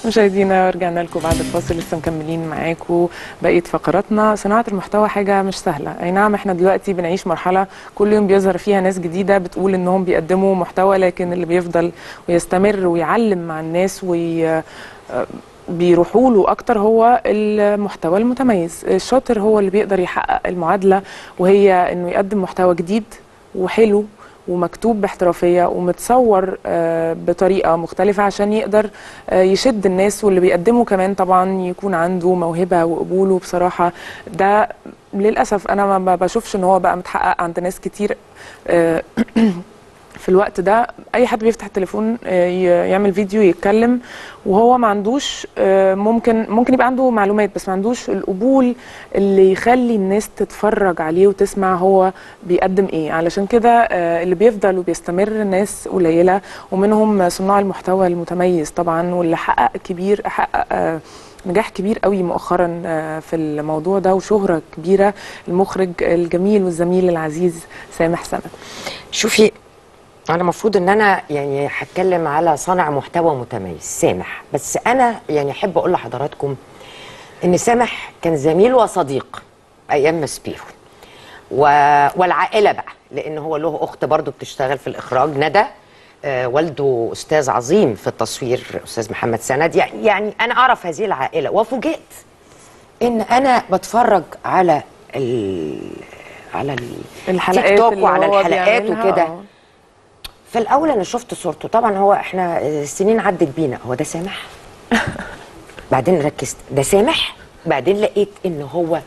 مشاهدينا رجعنا لكم بعد الفاصل لسه مكملين معاكم بقيه فقراتنا صناعه المحتوى حاجه مش سهله اي نعم احنا دلوقتي بنعيش مرحله كل يوم بيظهر فيها ناس جديده بتقول انهم بيقدموا محتوى لكن اللي بيفضل ويستمر ويعلم مع الناس وي بيروحوا له اكتر هو المحتوى المتميز الشاطر هو اللي بيقدر يحقق المعادله وهي انه يقدم محتوى جديد وحلو ومكتوب باحترافيه ومتصور آه، بطريقه مختلفه عشان يقدر آه، يشد الناس واللي بيقدمه كمان طبعا يكون عنده موهبه وقبوله بصراحه ده للاسف انا ما بشوفش ان هو بقى متحقق عند ناس كتير آه، في الوقت ده اي حد بيفتح التليفون آه، ي- يعمل فيديو يتكلم وهو ما عندوش آه، ممكن ممكن يبقى عنده معلومات بس ما عندوش القبول اللي يخلي الناس تتفرج عليه وتسمع هو بيقدم ايه علشان كده آه، اللي بيفضل وبيستمر ناس قليله ومنهم صناع المحتوى المتميز طبعا واللي حقق كبير حقق آه، نجاح كبير قوي مؤخرا آه، في الموضوع ده وشهرة كبيرة المخرج الجميل والزميل العزيز سامح سند شوفي انا المفروض ان انا يعني هتكلم على صانع محتوى متميز سامح بس انا يعني احب اقول لحضراتكم ان سامح كان زميل وصديق ايام ماسبيرو و... والعائله بقى لان هو له اخت برضو بتشتغل في الاخراج ندى آه والده استاذ عظيم في التصوير استاذ محمد سند يعني يعني انا اعرف هذه العائله وفوجئت ان انا بتفرج على ال... على ال... الحلقات تيك توك اللي وعلى هو الحلقات بيعملها، وكده آه. في الاول انا شفت صورته طبعا هو احنا السنين عدت بينا هو ده سامح بعدين ركزت ده سامح بعدين لقيت ان هو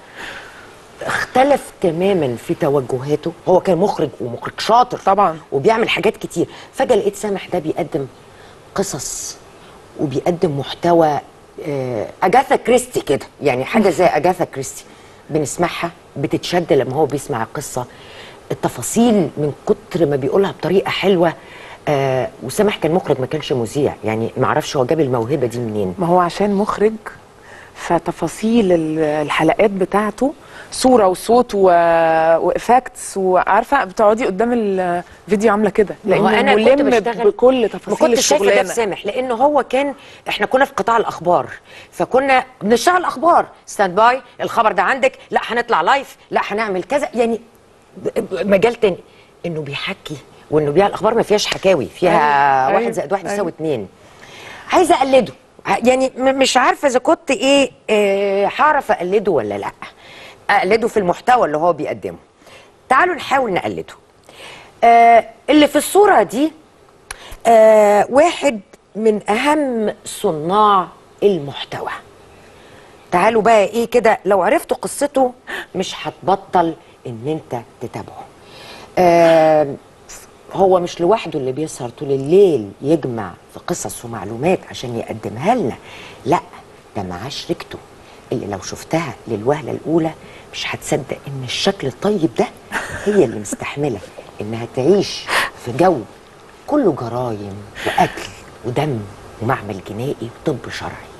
اختلف تماما في توجهاته هو كان مخرج ومخرج شاطر طبعا. وبيعمل حاجات كتير فجاه لقيت سامح ده بيقدم قصص وبيقدم محتوى آه، اجاثا كريستي كده يعني حاجه زي اجاثا كريستي بنسمعها بتتشد لما هو بيسمع القصه التفاصيل من كتر ما بيقولها بطريقه حلوه آه وسامح كان مخرج ما كانش مذيع يعني ما اعرفش هو جاب الموهبه دي منين ما هو عشان مخرج فتفاصيل ال- الحلقات بتاعته صوره وصوت و... وافكتس وعارفه بتقعدي قدام الفيديو عامله كده ما هو لانه أنا كنت ملم بشتغل- بكل ما تفاصيل كنتش شايفه ده في الشغلانه سامح لانه هو كان احنا كنا في قطاع الاخبار فكنا بنشتغل اخبار ستاند باي الخبر ده عندك لا هنطلع لايف لا هنعمل كذا يعني ب- ب- مجال تاني انه بيحكي وانه بيها الاخبار ما فيهاش حكاوي فيها أيوة، واحد أيوة، زائد واحد أيوة. يساوي اتنين عايزه اقلده ع- يعني م- مش عارفه اذا كنت ايه آه، هعرف اقلده ولا لا اقلده في المحتوى اللي هو بيقدمه تعالوا نحاول نقلده آه اللي في الصوره دي آه واحد من اهم صناع المحتوى تعالوا بقى ايه كده لو عرفتوا قصته مش هتبطل ان انت تتابعه آه هو مش لوحده اللي بيسهر طول الليل يجمع في قصص ومعلومات عشان يقدمها لنا لا ده معاه شريكته اللي لو شفتها للوهلة الأولى مش هتصدق إن الشكل الطيب ده هي اللي مستحملة إنها تعيش في جو كله جرايم وقتل ودم ومعمل جنائي وطب شرعي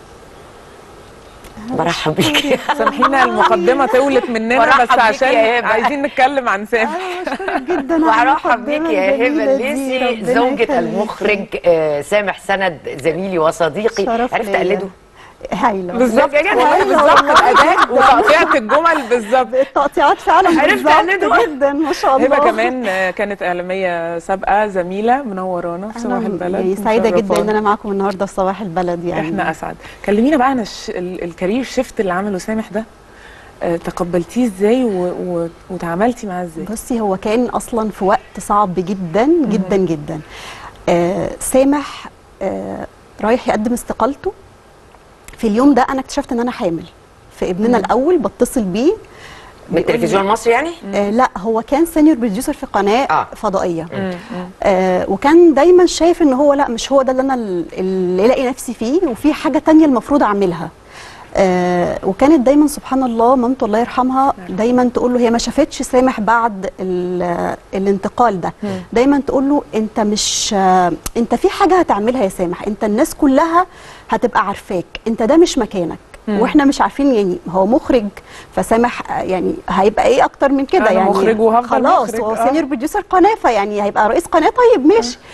برحب بيك سامحينا المقدمه طولت مننا برحب بس بيكي عشان يا هبة. عايزين نتكلم عن سامح بشكرك جدا على وهرحب بيك المقدمة يا هبه الجميلة دي. الليسي ربنا زوجة يخليكي. المخرج آه، سامح سند زميلي وصديقي شرف عرفت ليا. اقلده هايله بالظبط بجد والله هايلة بالظبط والله. الاداء وتقطيعه الجمل بالظبط التقطيعات فعلا عرفت بالظبط أقلده. جدا ما شاء الله هبه كمان آه، كانت اعلاميه سابقه زميله منورانا في صباح أنا البلد يعني سعيده جدا ان مشرفانا. انا معاكم النهارده في صباح البلد يعني احنا اسعد كلمينا بقى عن الش... ال- الكارير شيفت اللي عمله سامح ده آه، تقبلتيه ازاي و... و... وتعاملتي معاه ازاي بصي هو كان اصلا في وقت صعب جدا جدا جدا آه سامح آه رايح يقدم استقالته في اليوم ده انا اكتشفت ان انا حامل في ابننا الاول بتصل بيه من التلفزيون المصري يعني آه لا هو كان سينيور بروديوسر في قناه آه. آه. فضائيه آه وكان دايما شايف ان هو لا مش هو ده اللي انا اللي الاقي نفسي فيه وفي حاجه تانية المفروض اعملها آه وكانت دايما سبحان الله مامته الله يرحمها دايما تقول له هي ما شافتش سامح بعد ال- الانتقال ده دايما تقول له انت مش آه انت في حاجه هتعملها يا سامح انت الناس كلها هتبقى عارفاك انت ده مش مكانك واحنا مش عارفين يعني هو مخرج فسامح آه، يعني هيبقى ايه اكتر من كده أنا يعني مخرج وهفضل خلاص مخرج، هو آه. سينيور بروديوسر قناه فيعني هيبقى رئيس قناه طيب ماشي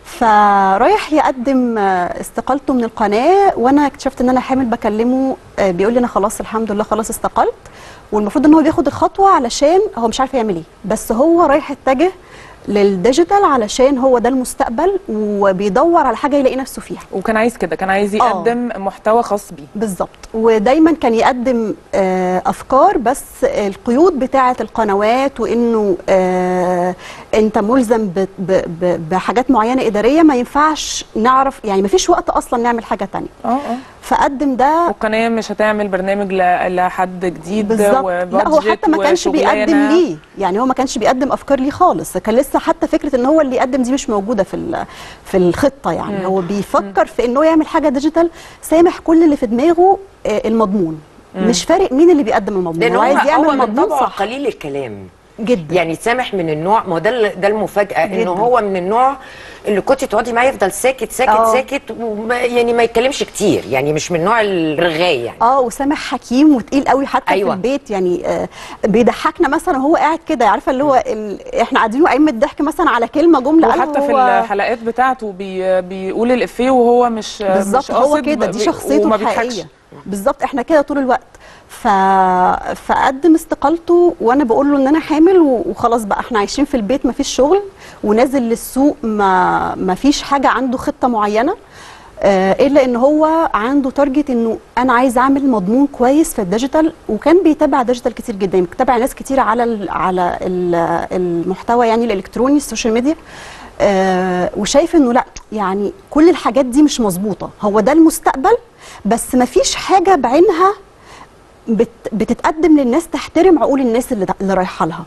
فرايح يقدم آه، استقالته من القناه وانا اكتشفت ان انا حامل بكلمه آه، بيقول لي انا خلاص الحمد لله خلاص استقلت والمفروض ان هو بياخد الخطوه علشان هو مش عارف يعمل ايه بس هو رايح يتجه للديجيتال علشان هو ده المستقبل وبيدور على حاجه يلاقي نفسه فيها وكان عايز كده كان عايز يقدم محتوى خاص بيه بالظبط ودايما كان يقدم آه، افكار بس القيود بتاعه القنوات وانه آه، انت ملزم ب- ب- ب- بحاجات معينه اداريه ما ينفعش نعرف يعني ما فيش وقت اصلا نعمل حاجه تانية اه اه فقدم ده والقناه مش هتعمل برنامج ل- لحد جديد بالظبط لا هو وبادجت حتى ما كانش وشغلانة. بيقدم ليه يعني هو ما كانش بيقدم افكار ليه خالص كان لسه حتى فكره ان هو اللي يقدم دي مش موجوده في ال- في الخطه يعني مم. هو بيفكر في ان هو يعمل حاجه ديجيتال سامح كل اللي في دماغه آه، المضمون مش فارق مين اللي بيقدم المضمون لان هو هو عايز هو يعمل من مضمون طبعه صح قليل الكلام جدا يعني سامح من النوع ما هو ده ال- ده المفاجاه انه جداً. هو من النوع اللي كنت تقعدي معاه يفضل ساكت ساكت آه. ساكت وما يعني ما يتكلمش كتير يعني مش من نوع الرغاي يعني اه وسامح حكيم وتقيل قوي حتى أيوة. في البيت يعني آه بيضحكنا مثلا وهو قاعد كده عارفه اللي هو ال... احنا قاعدين واقعين من الضحك مثلا على كلمه جمله قالها وحتى في هو الحلقات بتاعته بي بيقول الافيه وهو مش بالظبط مش هو قاصد كده دي بي- شخصيته وما الحقيقيه بيضحكش. بالظبط احنا كده طول الوقت ف... فقدم استقالته وانا بقول له ان انا حامل و- وخلاص بقى احنا عايشين في البيت ما فيش شغل ونازل للسوق ما ما فيش حاجه عنده خطه معينه آه، الا ان هو عنده تارجت انه انا عايز اعمل مضمون كويس في الديجيتال وكان بيتابع ديجيتال كتير جدا يعني بيتابع ناس كتير على ال على ال المحتوى يعني الالكتروني السوشيال ميديا آه وشايف انه لا يعني كل الحاجات دي مش مظبوطه هو ده المستقبل بس ما فيش حاجه بعينها بت بتتقدم للناس تحترم عقول الناس اللي, اللي رايحه لها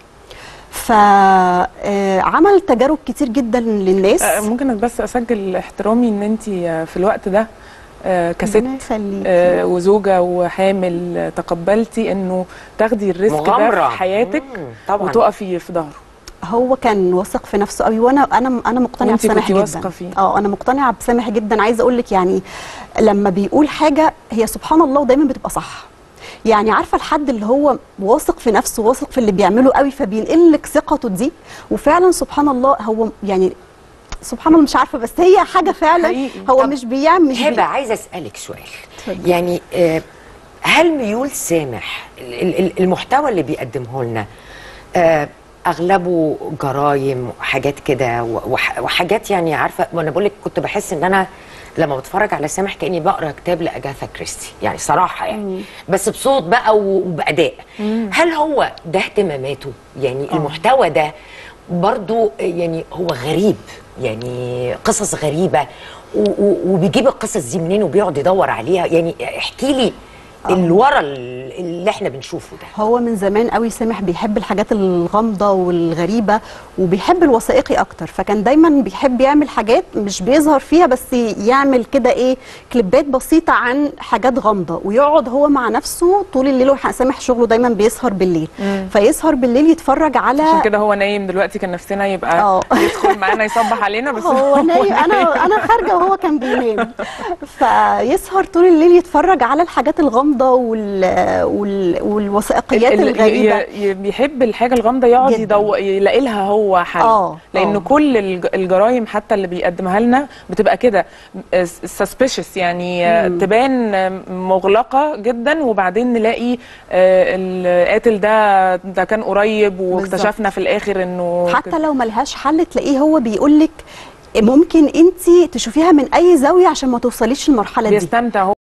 فعمل تجارب كتير جدا للناس آه، ممكن بس اسجل احترامي ان انت في الوقت ده آه، كست ربنا يخليكي. آه، وزوجه وحامل آه، تقبلتي انه تاخدي الريسك ده مغامرة. في حياتك مم، طبعاً. وتقفي في ظهره هو كان واثق في نفسه قوي وانا انا انا مقتنعه وانتي بسامح كنتي جدا واثقة فيه. اه انا مقتنعه بسامح جدا عايزه اقول لك يعني لما بيقول حاجه هي سبحان الله ودايما بتبقى صح يعني عارفه الحد اللي هو واثق في نفسه واثق في اللي بيعمله قوي فبينقل لك ثقته دي وفعلا سبحان الله هو يعني سبحان الله مش عارفه بس هي حاجه فعلا حقيقي. هو طب مش بيعمل مش بي... هبه عايزه اسالك سؤال اتفضلي. يعني آه، هل ميول سامح ال- ال- المحتوى اللي بيقدمه لنا آه، اغلبه جرايم وحاجات كده و- وح- وحاجات يعني عارفه وانا بقول لك كنت بحس ان انا لما بتفرج على سامح كاني بقرا كتاب لاجاثا كريستي يعني صراحه يعني بس بصوت بقى و- وباداء هل هو ده اهتماماته يعني المحتوى ده برضو يعني هو غريب يعني قصص غريبه و- و- وبيجيب القصص دي منين وبيقعد يدور عليها يعني احكي لي اللي ورا ال- اللي احنا بنشوفه ده هو من زمان قوي سامح بيحب الحاجات الغامضه والغريبه وبيحب الوثائقي اكتر فكان دايما بيحب يعمل حاجات مش بيظهر فيها بس يعمل كده ايه كليبات بسيطه عن حاجات غامضه ويقعد هو مع نفسه طول الليل وح- سامح شغله دايما بيسهر بالليل فيسهر بالليل يتفرج على عشان كده هو نايم دلوقتي كان نفسنا يبقى اه. يدخل معانا يصبح علينا بس هو نايم انا انا خارجه وهو كان بينام فيسهر طول الليل يتفرج على الحاجات الغامضه وال... وال... والوثائقيات ال- ال- الغريبه ي- ي- بيحب الحاجه الغامضه يقعد جداً. يدو... يلاقي لها هو حل آه، لان آه. كل الج- الجرايم حتى اللي بيقدمها لنا بتبقى كده سسبيشس يعني آه، تبان آه، مغلقه جدا وبعدين نلاقي آه، القاتل ده ده كان قريب واكتشفنا في الاخر انه حتى لو ملهاش حل تلاقيه هو بيقول لك ممكن انت تشوفيها من اي زاويه عشان ما توصليش للمرحله دي بيستمتع هو